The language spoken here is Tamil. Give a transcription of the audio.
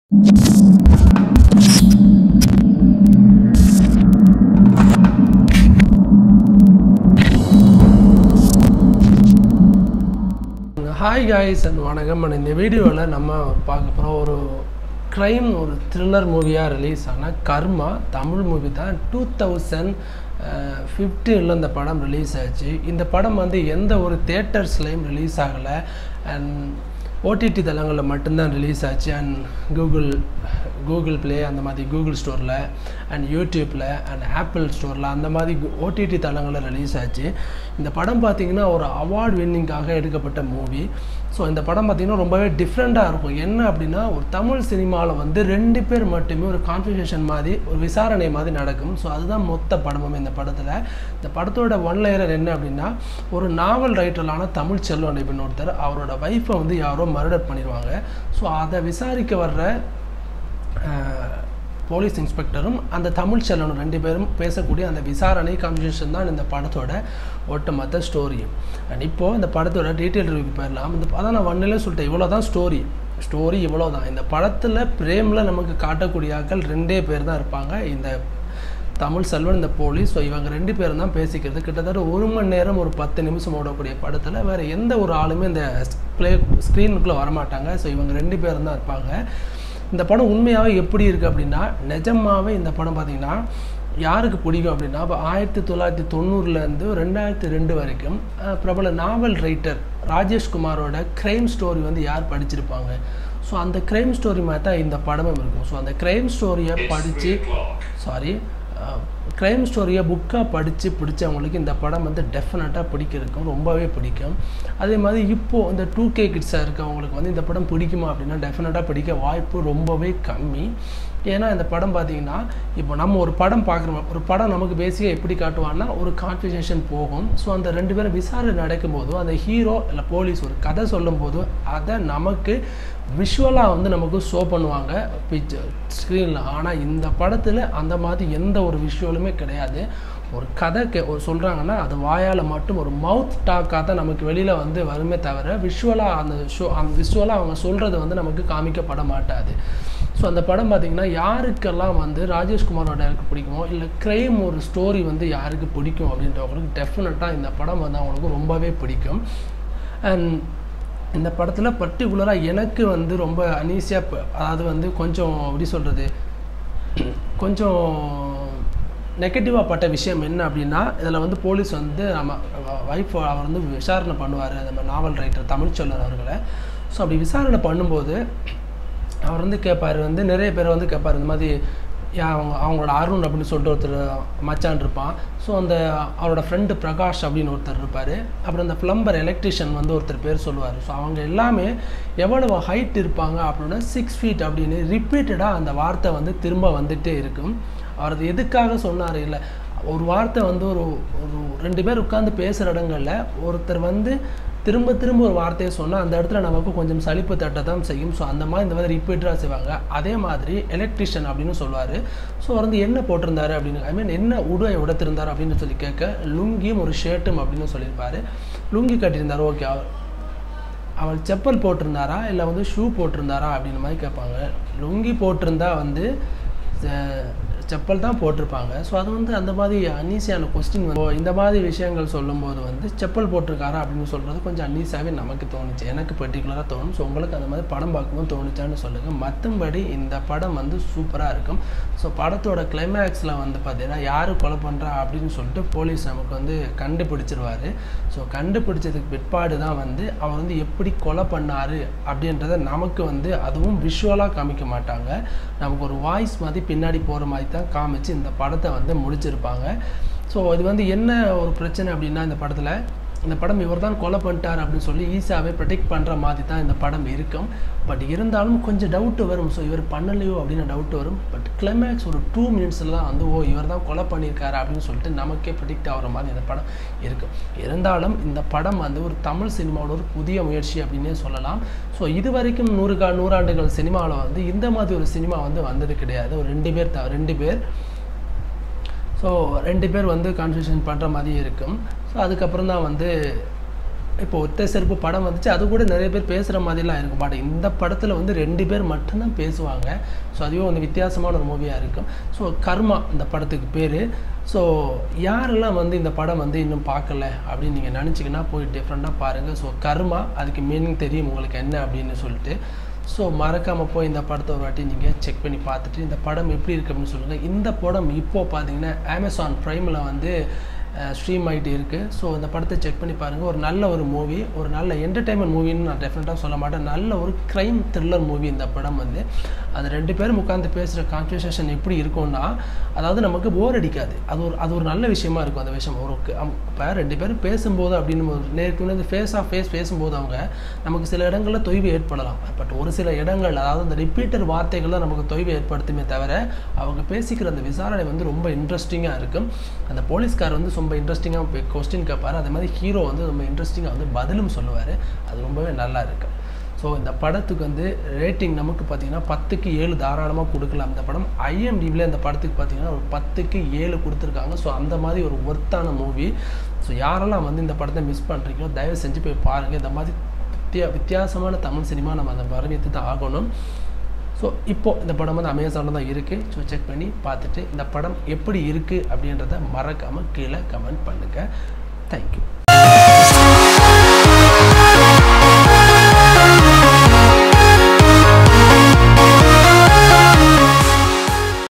ஹாய் காய்ஸ் அண்ட் வணக்கம் and இந்த வீடியோவில் நம்ம பார்க்க போகிறோம் ஒரு க்ரைம் ஒரு த்ரில்லர் மூவியாக ரிலீஸ் ஆன கர்மா தமிழ் மூவி தான் டூ தௌசண்ட் ஃபிஃப்டீனில் இந்த படம் ரிலீஸ் ஆச்சு இந்த படம் வந்து எந்த ஒரு தேட்டர்ஸ்லேயும் ரிலீஸ் ஆகலை அண்ட் ஓடிடி தளங்களில் மட்டும்தான் ரிலீஸ் ஆச்சு அண்ட் கூகுள் கூகுள் ப்ளே அந்த மாதிரி கூகுள் ஸ்டோரில் அண்ட் யூடியூப்பில் அண்ட் ஆப்பிள் ஸ்டோரில் அந்த மாதிரி ஓடிடி தளங்களில் ரிலீஸ் ஆச்சு இந்த படம் பார்த்திங்கன்னா ஒரு அவார்ட் வின்னிங்காக எடுக்கப்பட்ட மூவி ஸோ இந்த படம் பார்த்திங்கன்னா ரொம்பவே டிஃப்ரெண்ட்டாக இருக்கும் என்ன அப்படின்னா ஒரு தமிழ் சினிமாவில் வந்து ரெண்டு பேர் மட்டுமே ஒரு கான்வர்சேஷன் மாதிரி ஒரு விசாரணை மாதிரி நடக்கும் ஸோ அதுதான் மொத்த படமும் இந்த படத்தில் இந்த படத்தோட ஒன் லேயர் என்ன அப்படின்னா ஒரு நாவல் ரைட்டரான தமிழ் செல்வன் அப்படின்னு ஒருத்தர் அவரோட ஒய்ஃபை வந்து யாரோ மர்டர் பண்ணிடுவாங்க ஸோ அதை விசாரிக்க வர்ற போலீஸ் இன்ஸ்பெக்டரும் அந்த தமிழ் செல்வனும் ரெண்டு பேரும் பேசக்கூடிய அந்த விசாரணை கான்வர்சேஷன் தான் இந்த படத்தோட ஒட்டுமொத்த ஸ்டோரியும் அண்ட் இப்போது இந்த படத்தோட டீட்டெயில் ரிவ்யூ போயிடலாம் இந்த அதான் நான் ஒன்னிலே சொல்லிட்டேன் இவ்வளோ தான் ஸ்டோரி ஸ்டோரி இவ்வளோ தான் இந்த படத்தில் பிரேமில் நமக்கு காட்டக்கூடிய ஆட்கள் ரெண்டே பேர் தான் இருப்பாங்க இந்த தமிழ் செல்வன் இந்த போலீஸ் ஸோ இவங்க ரெண்டு பேரும் தான் பேசிக்கிறது கிட்டத்தட்ட ஒரு மணி நேரம் ஒரு பத்து நிமிஷம் ஓடக்கூடிய படத்தில் வேறு எந்த ஒரு ஆளுமே இந்த ப்ளே ஸ்க்ரீனுக்குள்ளே வரமாட்டாங்க ஸோ இவங்க ரெண்டு பேரும் தான் இருப்பாங்க இந்த படம் உண்மையாகவே எப்படி இருக்குது அப்படின்னா நிஜமாகவே இந்த படம் பார்த்திங்கன்னா யாருக்கு பிடிக்கும் அப்படின்னா இப்போ ஆயிரத்தி தொள்ளாயிரத்தி தொண்ணூறுலேருந்து ரெண்டாயிரத்தி ரெண்டு வரைக்கும் பிரபல நாவல் ரைட்டர் ராஜேஷ்குமாரோட க்ரைம் ஸ்டோரி வந்து யார் படிச்சிருப்பாங்க ஸோ அந்த க்ரைம் ஸ்டோரி மாதிரி தான் இந்த படமும் இருக்கும் ஸோ அந்த க்ரைம் ஸ்டோரியை படித்து சாரி க்ரைம் ஸ்டோரியை புக்காக படித்து பிடிச்சவங்களுக்கு இந்த படம் வந்து டெஃபினட்டாக பிடிக்கிறதுக்கும் ரொம்பவே பிடிக்கும் அதே மாதிரி இப்போது இந்த டூ கே கிட்ஸாக இருக்கவங்களுக்கு வந்து இந்த படம் பிடிக்குமா அப்படின்னா டெஃபினட்டாக பிடிக்க வாய்ப்பு ரொம்பவே கம்மி ஏன்னா இந்த படம் பார்த்திங்கன்னா இப்போ நம்ம ஒரு படம் பார்க்குறோம் ஒரு படம் நமக்கு பேசிக்காக எப்படி காட்டுவான்னா ஒரு கான்வர்சேஷன் போகும் ஸோ அந்த ரெண்டு பேரும் விசாரணை நடக்கும்போதும் அந்த ஹீரோ இல்லை போலீஸ் ஒரு கதை சொல்லும்போது அதை நமக்கு விஷுவலாக வந்து நமக்கு ஷோ பண்ணுவாங்க பிக்சர் ஸ்க்ரீனில் ஆனால் இந்த படத்தில் அந்த மாதிரி எந்த ஒரு விஷுவலுமே கிடையாது ஒரு கதை கே ஒரு சொல்கிறாங்கன்னா அது வாயால் மட்டும் ஒரு மவுத் டாக்காக தான் நமக்கு வெளியில் வந்து வருமே தவிர விஷுவலாக அந்த ஷோ அந்த விஷுவலாக அவங்க சொல்கிறது வந்து நமக்கு காமிக்கப்பட மாட்டாது ஸோ அந்த படம் பார்த்திங்கன்னா யாருக்கெல்லாம் வந்து ராஜேஷ்குமாரோட எனக்கு பிடிக்குமோ இல்லை க்ரைம் ஒரு ஸ்டோரி வந்து யாருக்கு பிடிக்கும் அப்படின்றவங்களுக்கு டெஃபினட்டாக இந்த படம் வந்து அவங்களுக்கு ரொம்பவே பிடிக்கும் அண்ட் இந்த படத்தில் பர்டிகுலராக எனக்கு வந்து ரொம்ப அனீசியாக அதாவது வந்து கொஞ்சம் எப்படி சொல்கிறது கொஞ்சம் நெகட்டிவாக பட்ட விஷயம் என்ன அப்படின்னா இதில் வந்து போலீஸ் வந்து நம்ம ஒய்ஃப் அவர் வந்து விசாரணை பண்ணுவார் நம்ம நாவல் ரைட்டர் தமிழ்ச்சொல்லர் அவர்களை ஸோ அப்படி விசாரணை பண்ணும்போது அவர் வந்து கேட்பார் வந்து நிறைய பேர் வந்து கேட்பார் இந்த மாதிரி அவங்க அவங்களோட அருண் அப்படின்னு சொல்லிட்டு ஒருத்தர் மச்சான் இருப்பான் ஸோ அந்த அவரோட ஃப்ரெண்டு பிரகாஷ் அப்படின்னு ஒருத்தர் இருப்பார் அப்புறம் அந்த ப்ளம்பர் எலக்ட்ரிஷியன் வந்து ஒருத்தர் பேர் சொல்லுவார் ஸோ அவங்க எல்லாமே எவ்வளவு ஹைட் இருப்பாங்க அப்படின்னா சிக்ஸ் ஃபீட் அப்படின்னு ரிப்பீட்டடாக அந்த வார்த்தை வந்து திரும்ப வந்துகிட்டே இருக்கும் அவர் அது எதுக்காக சொன்னார் இல்லை ஒரு வார்த்தை வந்து ஒரு ஒரு ரெண்டு பேர் உட்காந்து பேசுகிற இடங்களில் ஒருத்தர் வந்து திரும்ப திரும்ப ஒரு வார்த்தையை சொன்னால் அந்த இடத்துல நமக்கு கொஞ்சம் சலிப்பு தட்ட தான் செய்யும் ஸோ அந்த மாதிரி இந்த மாதிரி ரிப்பீட்டராக செய்வாங்க அதே மாதிரி எலக்ட்ரிஷியன் அப்படின்னு சொல்லுவார் ஸோ அவர் வந்து என்ன போட்டிருந்தாரு அப்படின்னு ஐ மீன் என்ன உடை உடுத்திருந்தார் அப்படின்னு சொல்லி கேட்க லுங்கியும் ஒரு ஷர்ட்டும் அப்படின்னு சொல்லியிருப்பாரு லுங்கி கட்டியிருந்தார் ஓகே அவள் செப்பல் போட்டிருந்தாரா இல்லை வந்து ஷூ போட்டிருந்தாரா அப்படின்னு மாதிரி கேட்பாங்க லுங்கி போட்டிருந்தா வந்து செப்பல் தான் போட்டிருப்பாங்க ஸோ அது வந்து அந்த மாதிரி அன்னீசியான கொஸ்டின் வந்து இந்த மாதிரி விஷயங்கள் சொல்லும்போது வந்து செப்பல் போட்டிருக்காரா அப்படின்னு சொல்கிறது கொஞ்சம் அன்னீஸாகவே நமக்கு தோணுச்சு எனக்கு பர்டிகுலராக தோணும் ஸோ உங்களுக்கு அந்த மாதிரி படம் பார்க்கும்போது தோணுச்சான்னு சொல்லுங்கள் மற்றபடி இந்த படம் வந்து சூப்பராக இருக்கும் ஸோ படத்தோட கிளைமேக்ஸில் வந்து பார்த்தீங்கன்னா யார் கொலை பண்ணுறா அப்படின்னு சொல்லிட்டு போலீஸ் நமக்கு வந்து கண்டுபிடிச்சிருவார் ஸோ கண்டுபிடிச்சதுக்கு பிற்பாடு தான் வந்து அவர் வந்து எப்படி கொலை பண்ணார் அப்படின்றத நமக்கு வந்து அதுவும் விஷுவலாக காமிக்க மாட்டாங்க நமக்கு ஒரு வாய்ஸ் மாதிரி பின்னாடி போகிற மாதிரி தான் காமிச்சு இந்த படத்தை வந்து முடிச்சிருப்பாங்க ஸோ இது வந்து என்ன ஒரு பிரச்சனை அப்படின்னா இந்த படத்தில் இந்த படம் இவர் தான் கொலை பண்ணிட்டார் அப்படின்னு சொல்லி ஈஸியாகவே ப்ரொடெக்ட் பண்ணுற மாதிரி தான் இந்த படம் இருக்கும் பட் இருந்தாலும் கொஞ்சம் டவுட்டு வரும் ஸோ இவர் பண்ணலையோ அப்படின்னு டவுட் வரும் பட் கிளைமேக்ஸ் ஒரு டூ மினிட்ஸில் தான் வந்து ஓ இவர் தான் கொலை பண்ணியிருக்காரு அப்படின்னு சொல்லிட்டு நமக்கே ப்ரிடிக்ட் ஆகிற மாதிரி இந்த படம் இருக்கும் இருந்தாலும் இந்த படம் வந்து ஒரு தமிழ் சினிமாவோட ஒரு புதிய முயற்சி அப்படின்னே சொல்லலாம் ஸோ இது வரைக்கும் நூறு கா நூறாண்டுகள் சினிமாவில் வந்து இந்த மாதிரி ஒரு சினிமா வந்து வந்தது கிடையாது ஒரு ரெண்டு பேர் த ரெண்டு பேர் ஸோ ரெண்டு பேர் வந்து கான்வர்சேஷன் பண்ணுற மாதிரி இருக்கும் ஸோ அதுக்கப்புறம் தான் வந்து இப்போ ஒத்த செருப்பு படம் வந்துச்சு அது கூட நிறைய பேர் பேசுகிற மாதிரிலாம் இருக்கும் பட் இந்த படத்தில் வந்து ரெண்டு பேர் மட்டும்தான் பேசுவாங்க ஸோ அதுவே வந்து வித்தியாசமான ஒரு மூவியாக இருக்கும் ஸோ கர்மா இந்த படத்துக்கு பேர் ஸோ யாரெல்லாம் வந்து இந்த படம் வந்து இன்னும் பார்க்கல அப்படின்னு நீங்கள் நினச்சிங்கன்னா போய் டிஃப்ரெண்ட்டாக பாருங்கள் ஸோ கர்மா அதுக்கு மீனிங் தெரியும் உங்களுக்கு என்ன அப்படின்னு சொல்லிட்டு ஸோ மறக்காமல் போய் இந்த படத்தை ஒரு வாட்டி நீங்கள் செக் பண்ணி பார்த்துட்டு இந்த படம் எப்படி இருக்கு அப்படின்னு சொல்லுங்கள் இந்த படம் இப்போது பார்த்தீங்கன்னா அமேசான் ப்ரைமில் வந்து ஸ்ட்ரீம் ஆகிட்டு இருக்குது ஸோ இந்த படத்தை செக் பண்ணி பாருங்கள் ஒரு நல்ல ஒரு மூவி ஒரு நல்ல என்டர்டைன்மெண்ட் மூவின்னு நான் டெஃபினட்டாக சொல்ல மாட்டேன் நல்ல ஒரு க்ரைம் த்ரில்லர் மூவி இந்த படம் வந்து அது ரெண்டு பேரும் உட்காந்து பேசுகிற கான்வர்சேஷன் எப்படி இருக்கும்னா அதாவது நமக்கு போர் அடிக்காது அது ஒரு அது ஒரு நல்ல விஷயமா இருக்கும் அந்த விஷயம் ஒரு இப்போ ரெண்டு பேரும் பேசும்போது அப்படின்னு போது நேருக்கு வந்து ஃபேஸ் ஆஃப் ஃபேஸ் பேசும்போது அவங்க நமக்கு சில இடங்களில் தொய்வு ஏற்படலாம் பட் ஒரு சில இடங்கள் அதாவது அந்த ரிப்பீட்டர் வார்த்தைகள் தான் நமக்கு தொய்வு ஏற்படுத்துமே தவிர அவங்க பேசிக்கிற அந்த விசாரணை வந்து ரொம்ப இன்ட்ரெஸ்டிங்காக இருக்கும் அந்த போலீஸ்கார் வந்து ரொம்ப இன்ட்ரெஸ்டிங்காக கொஸ்டின் கேட்பார் அதே மாதிரி ஹீரோ வந்து ரொம்ப இன்ட்ரெஸ்டிங்காக வந்து பதிலும் சொல்லுவார் அது ரொம்பவே நல்லா இருக்கும் ஸோ இந்த படத்துக்கு வந்து ரேட்டிங் நமக்கு பார்த்தீங்கன்னா பத்துக்கு ஏழு தாராளமாக கொடுக்கலாம் இந்த படம் ஐஎம்டிபியில் இந்த படத்துக்கு பார்த்தீங்கன்னா ஒரு பத்துக்கு ஏழு கொடுத்துருக்காங்க ஸோ அந்த மாதிரி ஒரு ஒர்த்தான மூவி ஸோ யாரெல்லாம் வந்து இந்த படத்தை மிஸ் பண்ணுறீங்களோ தயவு செஞ்சு போய் பாருங்கள் இந்த மாதிரி வித்தியா வித்தியாசமான தமிழ் சினிமா நம்ம அதை வரவேற்று தான் ஆகணும் ஸோ இப்போது இந்த படம் வந்து அமேசானில் தான் இருக்குது ஸோ செக் பண்ணி பார்த்துட்டு இந்த படம் எப்படி இருக்குது அப்படின்றத மறக்காமல் கீழே கமெண்ட் பண்ணுங்கள் தேங்க்யூ